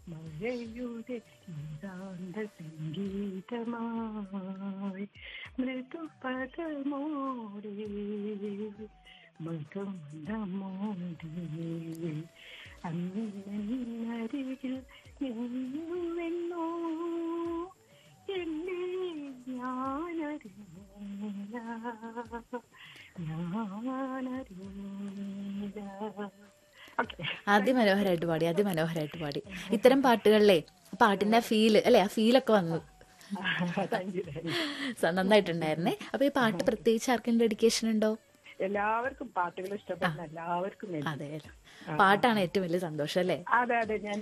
മഴയുടെ ഏകാന്ത സംഗീതമായി മൃദുപദമോടെ മൃദുമന്ദമോടെ അന്നരികിൽ നിന്നുവെന്നോ എന്നെ ഞാനറിഞ്ഞില്ല ഞാനറിഞ്ഞില്ല ഓക്കെ അതിമനോഹരമായിട്ട് പാടി അതിമനോഹരമായിട്ട് പാടി ഇത്തരം പാട്ടുകളിലെ പാട്ടിന്റെ ആ ഫീല് അല്ലെ ആ ഫീലൊക്കെ വന്നു താങ്ക് യു താങ്ക് യു സ- നന്നായിട്ടുണ്ടായിരുന്നേ അപ്പൊ ഈ പാട്ട് പ്രത്യേകിച്ച് ആർക്കും ഡെഡിക്കേഷൻ ഉണ്ടോ എല്ലാവർക്കും പാട്ടുകൾ ഇഷ്ടപ്പെടുന്ന എല്ലാവർക്കും വേണ്ടി അതെ പാട്ടാണ് ഏറ്റവും വലിയ സന്തോഷം അല്ലേ അതെ അതെ ഞാൻ